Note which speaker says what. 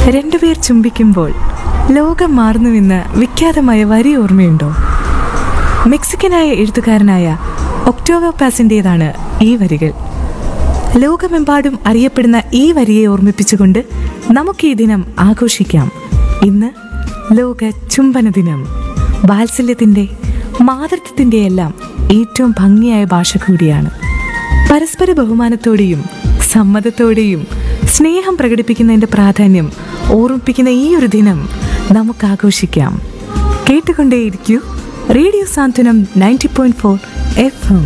Speaker 1: രണ്ടുപേർ ചുംബിക്കുമ്പോൾ ലോകം മാറുന്നുവെന്ന് വിഖ്യാതമായ വരി ഓർമ്മയുണ്ടോ മെക്സിക്കനായ എഴുത്തുകാരനായ ഒക്ടോവർ പാസിൻ്റേതാണ് ഈ വരികൾ ലോകമെമ്പാടും അറിയപ്പെടുന്ന ഈ വരിയെ ഓർമ്മിപ്പിച്ചുകൊണ്ട് നമുക്ക് ഈ ദിനം ആഘോഷിക്കാം ഇന്ന് ലോക ചുംബന ദിനം വാത്സല്യത്തിൻ്റെ മാതൃത്വത്തിൻ്റെ എല്ലാം ഏറ്റവും ഭംഗിയായ ഭാഷ കൂടിയാണ് പരസ്പര ബഹുമാനത്തോടെയും സമ്മതത്തോടെയും സ്നേഹം പ്രകടിപ്പിക്കുന്നതിൻ്റെ പ്രാധാന്യം ഓർമ്മിപ്പിക്കുന്ന ഈ ഒരു ദിനം നമുക്ക് ആഘോഷിക്കാം കേട്ടുകൊണ്ടേയിരിക്കൂ radio Santhwanam ninety point four FM M